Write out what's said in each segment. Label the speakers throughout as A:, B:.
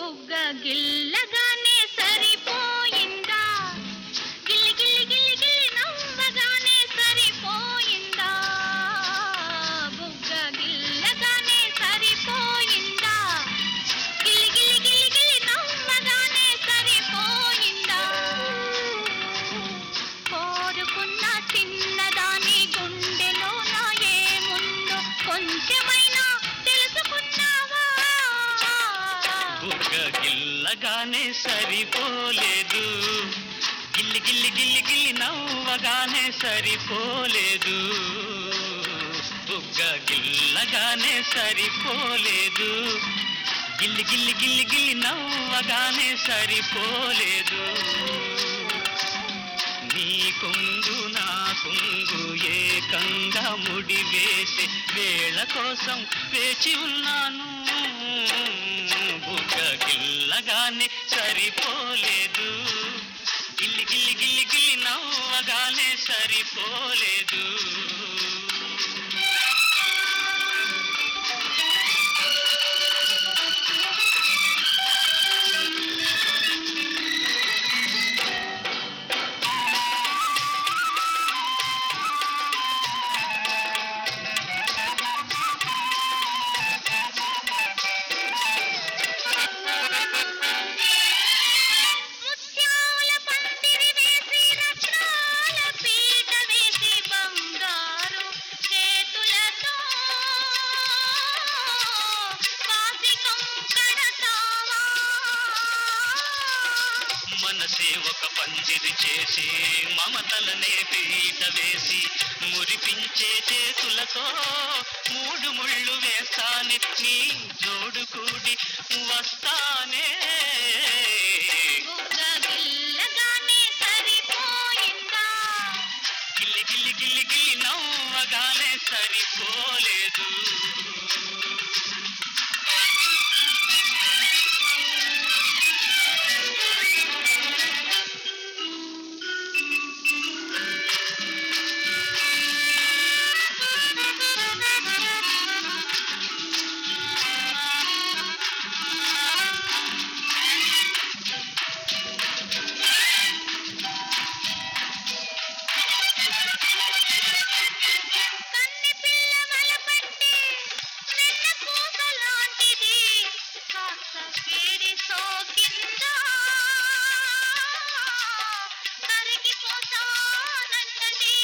A: బుగ్గ గిల్లగానే సరిపోయిందా గిల్లి గిల్లి గిల్లి గిల్లి నవ్వగానే సరిపోయిందా బుగ్గ గిల్లగానే సరిపోయిందా గిల్లి గిల్లి గిల్లి గిల్లి నవ్వగానే సరిపోయిందా కోరుకున్న చిన్నదాని గుండెలో నా ఏముందో కొంచెమైనా తెలుసుకున్నావా
B: బుగ్గ గిల్లగానే సరిపోలేదు గిల్లి గిల్లి గిల్లి గిల్లి నవ్వగానే సరిపోలేదు బుగ్గ గిల్లగానే సరిపోలేదు గిల్లి గిల్లి గిల్లి గిల్లి నవ్వగానే సరిపోలేదు నీ కొంగు నా కొంగు ఏకంగా ముడి వేసే వేళ కోసం వేచి ఉన్నాను బుగ్గ గిల్లగానే సరిపోలేదు గిల్లి గిల్లి గిల్లి గిల్లి నవ్వగానే సరిపోలేదు
A: ముత్యాల పందిరి వేసి రత్నాల పీట వేసి బంగారు చేతులతో కాసికం కడతావా
B: మనసే ఒక పందిరి చేసి మమతలనే పీట వేసి మురిపించే చేతులతో మూడు ముళ్ళు వేస్తానే నీ జోడు కూడి వస్తానే
A: బుగ్గ గిల్లగానే సరిపోయిందా
B: గిల్లి గిల్లి గిల్లి గిల్లి నవ్వగానే సరిపోలేదు
A: కన్నె పిల్ల వలపట్టి వెన్న పూస లాంటిది కాస్త వేడి సోకిందా కరిగిపోతానన్నది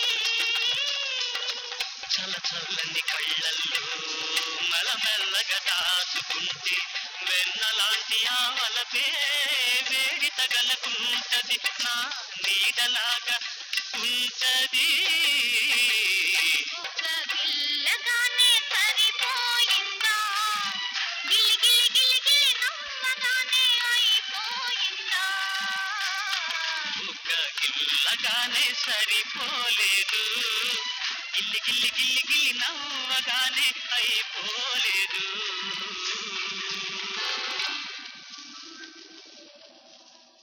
B: చల చల్లని కళ్ళల్లో మెల్లమెల్లగా దాచుకుంటే వెన్నలాంటి ఆవలపే వేడి తగలకుంటది నా నీడలాగా ఉంటది
A: బుగ్గ గిల్లగానే సరిపోయిందా గిలి గిలి గిలి గిలి నమ్మగానే అయిపోయిందా
B: బుగ్గ గిల్లగానే సరిపోలేదు గిల్లి గిల్లి గిల్లి గిల్లి నవ్వగానే అయిపోలేదు